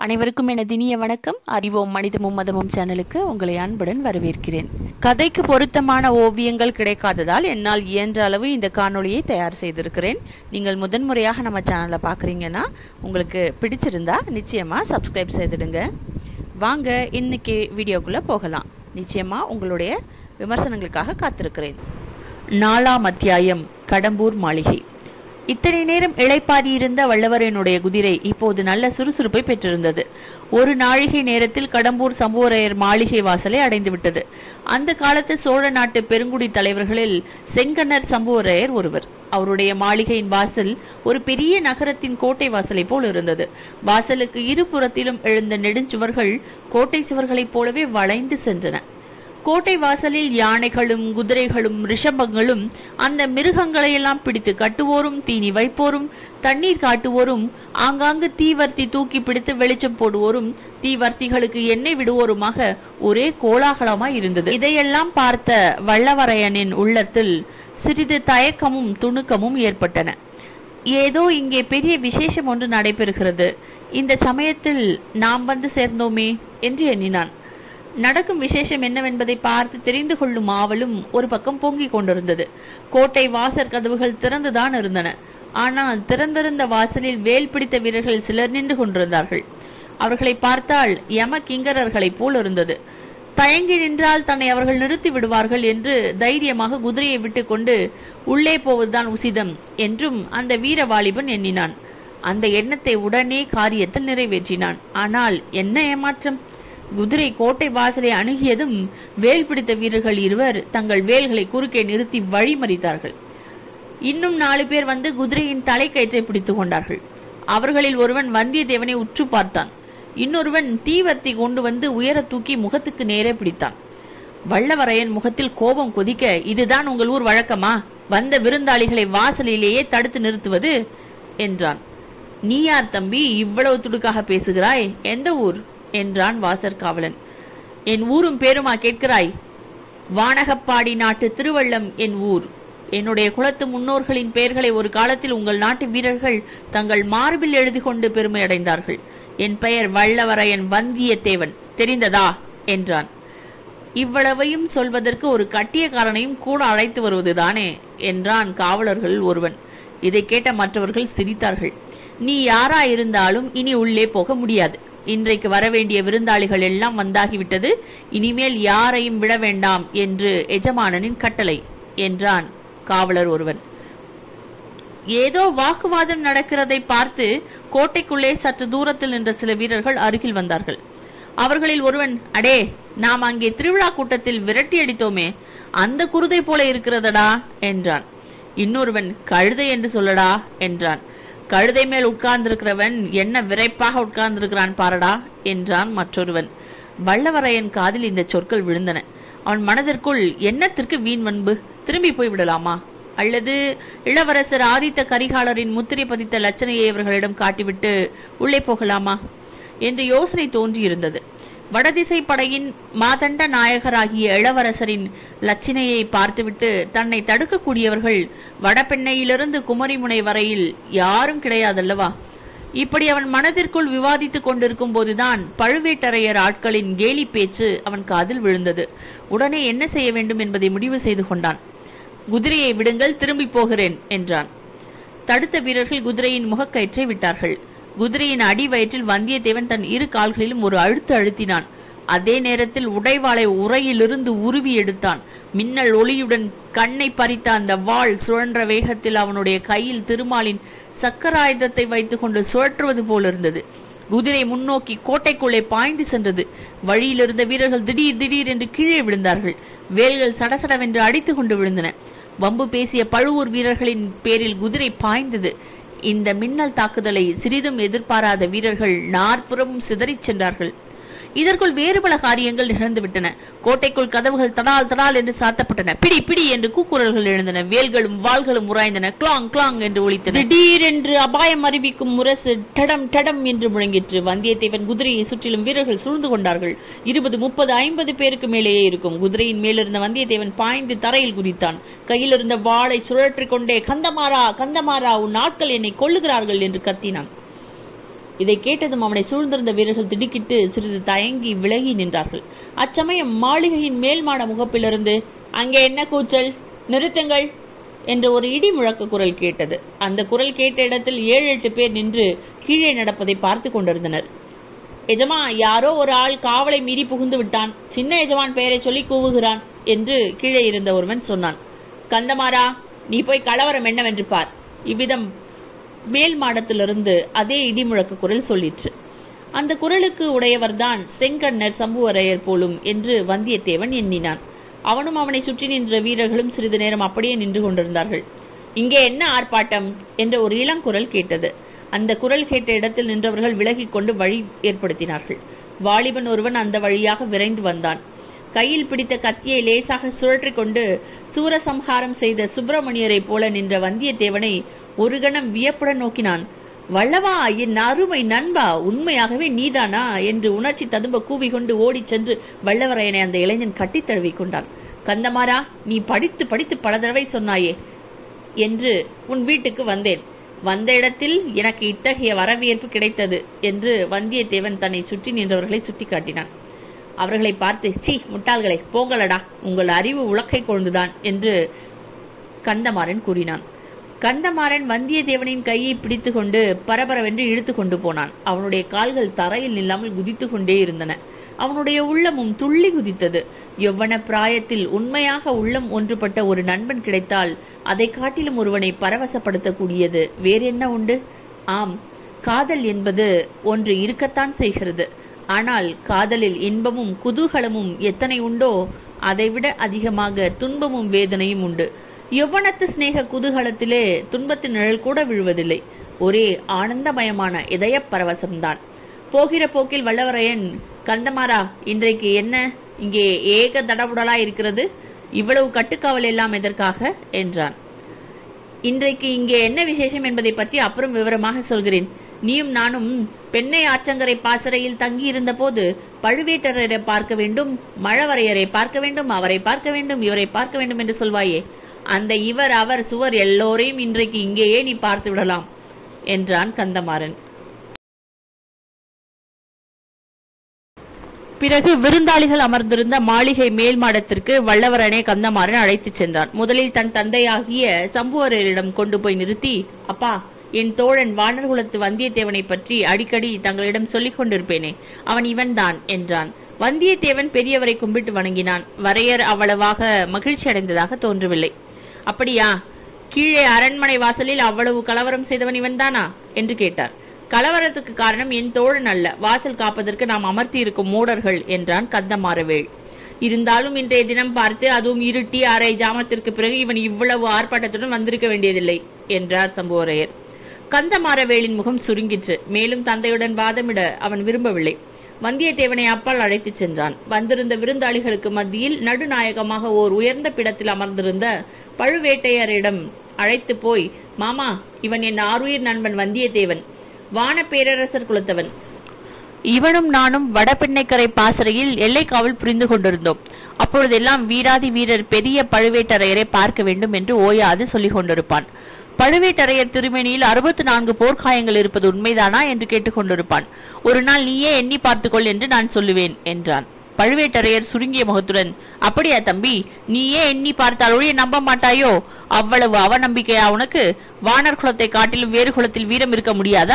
அனைவருக்கும் எனது இனிய வணக்கம் அறிவோம் மனிதமும் மதமும் சேனலுக்கு உங்களை அன்புடன் வரவேற்கிறேன் கதைக்கு பொருத்தமான ஓவியங்கள் கிடைக்காததால் என்னால் இயன்ற அளவு இந்த காணொளியை தயார் செய்திருக்கிறேன் நீங்கள் முதன்முறையாக நம்ம சேனலை பார்க்குறீங்கன்னா உங்களுக்கு பிடிச்சிருந்தா நிச்சயமாக சப்ஸ்கிரைப் செய்திடுங்க வாங்க இன்னைக்கு வீடியோக்குள்ளே போகலாம் நிச்சயமாக உங்களுடைய விமர்சனங்களுக்காக காத்திருக்கிறேன் நாலாம் அத்தியாயம் கடம்பூர் மாளிகை இத்தனை நேரம் இளைப்பாரி இருந்த வல்லவரனுடைய குதிரை இப்போது நல்ல சுறுசுறுப்பை பெற்றிருந்தது ஒரு நாழிகை நேரத்தில் கடம்பூர் சம்புவரையர் மாளிகை வாசலை அடைந்து விட்டது அந்த காலத்து சோழ நாட்டு பெருங்குடி தலைவர்களில் செங்கன்னர் சம்புவரையர் ஒருவர் அவருடைய மாளிகையின் வாசல் ஒரு பெரிய நகரத்தின் கோட்டை வாசலை போல் இருந்தது வாசலுக்கு இருபுறத்திலும் எழுந்த நெடுஞ்சுவர்கள் கோட்டை சுவர்களைப் போலவே வளைந்து சென்றன கோட்டை வாசலில் யானைகளும் குதிரைகளும் ரிஷபங்களும் அந்த மிருகங்களையெல்லாம் பிடித்து கட்டுவோரும் தீனி வைப்போரும் தண்ணீர் காட்டுவோரும் ஆங்காங்கு தீவர்த்தி தூக்கி பிடித்து வெளிச்சம் போடுவோரும் தீவர்த்திகளுக்கு எண்ணெய் விடுவோருமாக ஒரே கோலாகலமாய் இருந்தது இதையெல்லாம் பார்த்த வல்லவரையனின் உள்ளத்தில் சிறிது தயக்கமும் துணுக்கமும் ஏற்பட்டன ஏதோ இங்கே பெரிய விசேஷம் ஒன்று நடைபெறுகிறது இந்த சமயத்தில் நாம் வந்து சேர்ந்தோமே என்று எண்ணினான் நடக்கும் விசேஷம் என்னவென்பதை பார்த்து தெரிந்து கொள்ளும் ஆவலும் ஒரு பக்கம் பொங்கிக் கொண்டிருந்தது கோட்டை வாசற் கதவுகள் திறந்துதான் இருந்தன ஆனால் திறந்திருந்த வாசலில் வேல் பிடித்த வீரர்கள் சிலர் நின்று கொண்டிருந்தார்கள் அவர்களை பார்த்தால் யம கிங்கரர்களைப் போல் இருந்தது தயங்கி நின்றால் தன்னை அவர்கள் நிறுத்தி விடுவார்கள் என்று தைரியமாக குதிரையை விட்டுக்கொண்டு உள்ளே போவதுதான் உசிதம் என்றும் அந்த வீர வாலிபன் எண்ணினான் அந்த எண்ணத்தை உடனே காரியத்தில் நிறைவேற்றினான் ஆனால் என்ன ஏமாற்றம் குதிரை கோட்டை வாசலை அணுகியதும் வேல் பிடித்த வீரர்கள் இருவர் தங்கள் வேல்களை குறுக்கே நிறுத்தி வழிமறித்தார்கள் இன்னும் நாலு பேர் வந்து குதிரையின் தலைக்கயிற்றை பிடித்துக் கொண்டார்கள் அவர்களில் ஒருவன் வந்தியத்தேவனை உற்று பார்த்தான் இன்னொருவன் தீவர்த்தி கொண்டு வந்து உயர தூக்கி முகத்துக்கு நேரே பிடித்தான் வல்லவரையன் முகத்தில் கோபம் கொதிக்க இதுதான் உங்கள் ஊர் வழக்கமா வந்த விருந்தாளிகளை வாசலிலேயே தடுத்து நிறுத்துவது என்றான் நீ யார் தம்பி இவ்வளவு துடுக்காக பேசுகிறாய் எந்த ஊர் என்றான் வாசற்காவலன் என் ஊரும் பேருமா கேட்கிறாய் வானகப்பாடி நாட்டு திருவள்ளம் என் ஊர் என்னுடைய குலத்து முன்னோர்களின் பெயர்களை ஒரு காலத்தில் உங்கள் நாட்டு வீரர்கள் தங்கள் மார்பில் எழுதி கொண்டு பெருமை அடைந்தார்கள் என் பெயர் வல்லவரையன் வந்தியத்தேவன் தெரிந்ததா என்றான் இவ்வளவையும் சொல்வதற்கு ஒரு கட்டியக்காரனையும் கூட அழைத்து வருவதுதானே என்றான் காவலர்கள் ஒருவன் இதை கேட்ட மற்றவர்கள் சிரித்தார்கள் நீ யாரா இருந்தாலும் இனி உள்ளே போக முடியாது இன்றைக்கு வரவேண்டிய விருந்தாளிகள் எல்லாம் வந்தாகிவிட்டது இனிமேல் யாரையும் விட வேண்டாம் என்று எஜமானனின் கட்டளை என்றான் காவலர் ஒருவன் ஏதோ வாக்குவாதம் நடக்கிறதை பார்த்து கோட்டைக்குள்ளே சற்று தூரத்தில் நின்ற சில வீரர்கள் அருகில் வந்தார்கள் அவர்களில் ஒருவன் அடே நாம் அங்கே திருவிழா கூட்டத்தில் விரட்டி அடித்தோமே அந்த குருதை போல இருக்கிறதடா என்றான் இன்னொருவன் கழுதை என்று சொல்லடா என்றான் கழுதை மேல் உட்கார்ந்திருக்கிறவன் என்ன விரைப்பாக உட்கார்ந்திருக்கிறான் பாரடா என்றான் மற்றொருவன் வல்லவரையன் காதில் இந்த சொற்கள் விழுந்தன அவன் மனதிற்குள் எண்ணத்திற்கு வீண் வன்பு திரும்பி போய் விடலாமா அல்லது இளவரசர் ஆதித்த கரிகாலரின் முத்திரை பதித்த லட்சணையை இவர்களிடம் காட்டிவிட்டு உள்ளே போகலாமா என்று யோசனை தோன்றியிருந்தது வடதிசை படையின் மாதண்ட நாயகராகிய இளவரசரின் லட்சணையை பார்த்துவிட்டு தன்னை தடுக்கக்கூடியவர்கள் வடபெண்ணையிலிருந்து குமரிமுனை வரையில் யாரும் கிடையாதல்லவா இப்படி அவன் மனதிற்குள் விவாதித்துக் கொண்டிருக்கும் போதுதான் பழுவேட்டரையர் ஆட்களின் கேலி பேச்சு அவன் காதில் விழுந்தது உடனே என்ன செய்ய வேண்டும் என்பதை முடிவு செய்து கொண்டான் குதிரையை விடுங்கள் திரும்பி போகிறேன் என்றான் தடுத்த வீரர்கள் குதிரையின் முகக்கயிற்றை விட்டார்கள் குதிரையின் அடி வயிற்றில் வந்தியத்தேவன் தன் இரு கால்களிலும் ஒரு அழுத்து அழுத்தினான் அதே நேரத்தில் உடைவாளை உரையிலிருந்து உருவி எடுத்தான் மின்னல் ஒளியுடன் கண்ணை பறித்த அந்த வாள் சுழன்ற வேகத்தில் அவனுடைய கையில் திருமாலின் சக்கராயுதத்தை வைத்துக் கொண்டு சுழற்றுவது போல் இருந்தது குதிரை முன்னோக்கி கோட்டைக்குள்ளே பாய்ந்து சென்றது வழியில் இருந்த வீரர்கள் திடீர் திடீர் என்று கீழே விழுந்தார்கள் வேல்கள் சடசடவென்று அடித்துக் கொண்டு விழுந்தன வம்பு பேசிய பழுவூர் வீரர்களின் பேரில் குதிரை பாய்ந்தது இந்த மின்னல் தாக்குதலை சிறிதும் எதிர்பாராத வீரர்கள் நாற்புறமும் சிதறிச் சென்றார்கள் இதற்குள் வேறு பல காரியங்கள் நிகழ்ந்துவிட்டன கோட்டைக்குள் கதவுகள் தடால் தடால் என்று சாத்தப்பட்டன பிடி பிடி என்று கூக்குரல்கள் எழுந்தன வேல்களும் வாள்களும் உராய்ந்தன கிளாங் கிளாங் என்று ஒலித்தன திடீரென்று அபாயம் அறிவிக்கும் முரசு டடம் டடம் என்று முழங்கிற்று வந்தியத்தேவன் குதிரையை சுற்றிலும் வீரர்கள் சூழ்ந்து கொண்டார்கள் இருபது முப்பது ஐம்பது பேருக்கு மேலேயே இருக்கும் குதிரையின் மேலிருந்த வந்தியத்தேவன் பாய்ந்து தரையில் குதித்தான் கையில் இருந்த வாளை சுழற்றிக் கொண்டே கந்தமாரா கந்தமாரா உன் ஆட்கள் என்னை கொல்லுகிறார்கள் என்று கத்தினான் இதை கேட்டதும் அவனை சூழ்ந்திருந்த வீரர்கள் திடுக்கிட்டு சிறிது தயங்கி விலகி நின்றார்கள் அச்சமயம் மாளிகையின் மேல் மாட முகப்பிலிருந்து அங்கே என்ன கூச்சல் நிறுத்துங்கள் என்ற ஒரு இடி முழக்க குரல் கேட்டது அந்த குரல் கேட்ட இடத்தில் ஏழு எட்டு பேர் நின்று கீழே நடப்பதை பார்த்து கொண்டிருந்தனர் எஜமா யாரோ ஒரு ஆள் காவலை மீறி புகுந்து விட்டான் சின்ன எஜமான் பெயரை சொல்லி கூவுகிறான் என்று கீழே இருந்த ஒருவன் சொன்னான் கந்தமாரா நீ போய் கலவரம் என்னவென்று பார் இவ்விதம் மேல் மாடத்திலிருந்து அதே இடிமுழக்க குரல் சொல்லிற்று அந்த குரலுக்கு உடையவர்தான் செங்கண்ணர் சம்புவரையர் போலும் என்று வந்தியத்தேவன் எண்ணினான் அவனும் அவனை சுற்றி நின்ற வீரர்களும் சிறிது நேரம் அப்படியே நின்று கொண்டிருந்தார்கள் இங்கே என்ன ஆர்ப்பாட்டம் என்ற ஒரு இளங்குரல் கேட்டது அந்த குரல் கேட்ட இடத்தில் நின்றவர்கள் விலகிக் கொண்டு வழி ஏற்படுத்தினார்கள் வாலிபன் ஒருவன் அந்த வழியாக விரைந்து வந்தான் கையில் பிடித்த கத்தியை லேசாக சுழற்றிக் கொண்டு சூரசம்ஹாரம் செய்த சுப்பிரமணியரை போல நின்ற வந்தியத்தேவனை ஒரு கணம் வியப்புடன் நோக்கினான் வல்லவா என் அருமை நண்பா உண்மையாகவே நீதானா என்று உணர்ச்சி ததும்ப கூவிக்கொண்டு ஓடிச் சென்று வல்லவரையனை அந்த இளைஞன் கட்டித் தழுவிக் கொண்டான் கந்தமாரா நீ படித்து படித்து பல தடவை சொன்னாயே என்று உன் வீட்டுக்கு வந்தேன் வந்த இடத்தில் எனக்கு இத்தகைய வரவேற்பு கிடைத்தது என்று வந்தியத்தேவன் தன்னை சுற்றி நின்றவர்களை சுட்டிக்காட்டினான் அவர்களை பார்த்து சீ முட்டாள்களை போங்களடா உங்கள் அறிவு உலக்கை கொண்டுதான் என்று கந்தமாறன் கூறினான் கந்தமாறன் வந்தியத்தேவனின் கையை பிடித்துக்கொண்டு பரபரவென்று இழுத்து கொண்டு போனான் அவனுடைய கால்கள் தரையில் நில்லாமல் குதித்து கொண்டே இருந்தன அவனுடைய உள்ளமும் துள்ளி குதித்தது எவ்வன பிராயத்தில் உண்மையாக உள்ளம் ஒன்றுபட்ட ஒரு நண்பன் கிடைத்தால் அதை காட்டிலும் ஒருவனை பரவசப்படுத்தக்கூடியது வேறென்ன உண்டு ஆம் காதல் என்பது ஒன்று இருக்கத்தான் செய்கிறது ஆனால் காதலில் இன்பமும் குதூகலமும் எத்தனை உண்டோ அதைவிட அதிகமாக துன்பமும் வேதனையும் உண்டு யௌவனத்து சிநேக குதூகலத்திலே துன்பத்தின் நிழல் கூட விழுவதில்லை ஒரே ஆனந்தமயமான இதய பரவசம்தான் போகிற போக்கில் வல்லவரையன் கந்தமாரா இன்றைக்கு என்ன இங்கே ஏக தடபுடலா இருக்கிறது இவ்வளவு கட்டுக்காவல் எல்லாம் எதற்காக என்றான் இன்றைக்கு இங்கே என்ன விசேஷம் என்பதை பற்றி அப்புறம் விவரமாக சொல்கிறேன் நீயும் நானும் பெண்ணை ஆற்றங்கரை பாசறையில் தங்கி இருந்த போது பழுவேட்டரரை பார்க்க வேண்டும் மழவரையரை பார்க்க வேண்டும் அவரை பார்க்க வேண்டும் இவரை பார்க்க வேண்டும் என்று சொல்வாயே அந்த இவர் அவர் சுவர் எல்லோரையும் இன்றைக்கு இங்கேயே நீ பார்த்து விடலாம் என்றான் கந்தமாறன் பிறகு விருந்தாளிகள் அமர்ந்திருந்த மாளிகை மேல் மாடத்திற்கு வல்லவரனே கந்தமாறன் அழைத்துச் சென்றான் முதலில் தன் தந்தையாகிய சம்புவரையரிடம் கொண்டு போய் நிறுத்தி அப்பா என் தோழன் வானர்குலத்து வந்தியத்தேவனை பற்றி அடிக்கடி தங்களிடம் சொல்லிக் கொண்டிருப்பேனே அவன் இவன்தான் என்றான் வந்தியத்தேவன் பெரியவரை கும்பிட்டு வணங்கினான் வரையர் அவ்வளவாக மகிழ்ச்சி அடைந்ததாக தோன்றவில்லை அப்படியா கீழே அரண்மனை வாசலில் அவ்வளவு கலவரம் செய்தவன் இவன்தானா என்று கேட்டார் கலவரத்துக்கு காரணம் என் தோழன் அல்ல வாசல் காப்பதற்கு நாம் அமர்த்தி இருக்கும் மூடர்கள் என்றான் கந்தமாறவேள் இருந்தாலும் இன்றைய தினம் பார்த்து அதுவும் இருட்டி அரை ஜாமத்திற்கு பிறகு இவன் இவ்வளவு ஆர்ப்பாட்டத்துடன் வந்திருக்க வேண்டியதில்லை என்றார் சம்புவரையர் கந்தமாறவேளின் முகம் சுருங்கிற்று மேலும் தந்தையுடன் வாதமிட அவன் விரும்பவில்லை வந்தியத்தேவனை அப்பால் அழைத்துச் சென்றான் வந்திருந்த விருந்தாளிகளுக்கு மத்தியில் நடுநாயகமாக ஓர் உயர்ந்த பிடத்தில் அமர்ந்திருந்த பழுவேட்டையரிடம் அழைத்து போய் மாமா இவன் என் ஆருயிர் நண்பன் வந்தியத்தேவன் வான பேரரசர் குலத்தவன் இவனும் நானும் வடபெண்ணைக்கரை பாசறையில் எல்லைக்காவல் புரிந்து கொண்டிருந்தோம் அப்பொழுதெல்லாம் வீராதி வீரர் பெரிய பழுவேட்டரையரை பார்க்க வேண்டும் என்று ஓயாது சொல்லிக் கொண்டிருப்பான் பழுவேட்டரையர் திருமேனியில் அறுபத்து நான்கு போர்க்காயங்கள் இருப்பது உண்மைதானா என்று கேட்டுக்கொண்டிருப்பான் ஒரு நாள் நீயே எண்ணி பார்த்துக்கொள் என்று நான் சொல்லுவேன் என்றான் பழுவேட்டரையர் சுருங்கிய முகத்துடன் அப்படியா தம்பி நீயே எண்ணி பார்த்தால் ஒழிய நம்ப மாட்டாயோ அவ்வளவு அவநம்பிக்கையா உனக்கு வானர் குலத்தை காட்டிலும் வேறு குலத்தில் வீரம் இருக்க முடியாதா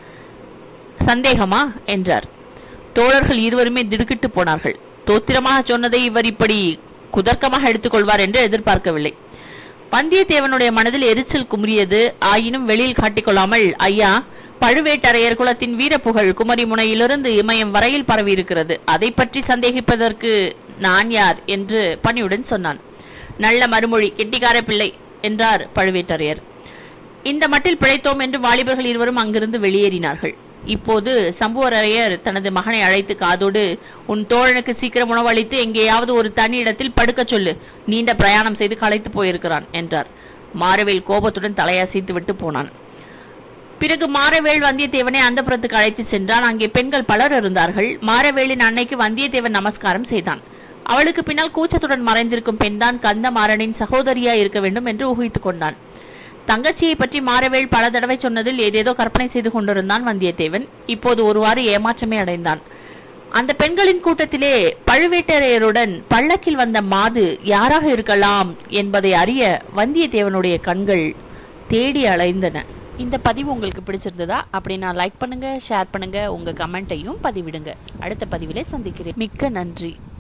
சந்தேகமா என்றார் தோழர்கள் இருவருமே திடுக்கிட்டு போனார்கள் தோத்திரமாக சொன்னதை இவர் இப்படி குதர்க்கமாக எடுத்துக்கொள்வார் என்று எதிர்பார்க்கவில்லை வந்தியத்தேவனுடைய மனதில் எரிச்சல் குமுறியது ஆயினும் வெளியில் காட்டிக்கொள்ளாமல் ஐயா பழுவேட்டரையர் குலத்தின் வீரப்புகழ் குமரி முனையிலிருந்து இமயம் வரையில் பரவியிருக்கிறது அதை பற்றி சந்தேகிப்பதற்கு நான் யார் என்று பணியுடன் சொன்னான் நல்ல மறுமொழி கெட்டிக்கார பிள்ளை என்றார் பழுவேட்டரையர் இந்த மட்டில் பிழைத்தோம் என்று வாலிபர்கள் இருவரும் அங்கிருந்து வெளியேறினார்கள் இப்போது சம்புவரையர் தனது மகனை அழைத்து காதோடு உன் தோழனுக்கு சீக்கிரம் உணவளித்து எங்கேயாவது ஒரு தனி இடத்தில் படுக்கச் சொல்லு நீண்ட பிரயாணம் செய்து களைத்து போயிருக்கிறான் என்றார் மாரவேல் கோபத்துடன் தலையசைத்து விட்டு போனான் பிறகு மாரவேல் வந்தியத்தேவனை அந்தப்புறத்துக்கு அழைத்து சென்றான் அங்கே பெண்கள் பலர் இருந்தார்கள் மாரவேலின் அன்னைக்கு வந்தியத்தேவன் நமஸ்காரம் செய்தான் அவளுக்கு பின்னால் கூச்சத்துடன் மறைந்திருக்கும் பெண்தான் கந்தமாறனின் சகோதரியா இருக்க வேண்டும் என்று ஊகித்துக் கொண்டான் தங்கச்சியை பற்றி மாறவேள் பல தடவை சொன்னதில் ஏதேதோ கற்பனை செய்து கொண்டிருந்தான் வந்தியத்தேவன் இப்போது ஒருவாறு ஏமாற்றமே அடைந்தான் அந்த பெண்களின் கூட்டத்திலே பழுவேட்டரையருடன் பல்லக்கில் வந்த மாது யாராக இருக்கலாம் என்பதை அறிய வந்தியத்தேவனுடைய கண்கள் தேடி அலைந்தன இந்த பதிவு உங்களுக்கு பிடிச்சிருந்ததா அப்படின்னா லைக் பண்ணுங்க ஷேர் பண்ணுங்க உங்க கமெண்ட்டையும் பதிவிடுங்க அடுத்த பதிவிலே சந்திக்கிறேன் மிக்க நன்றி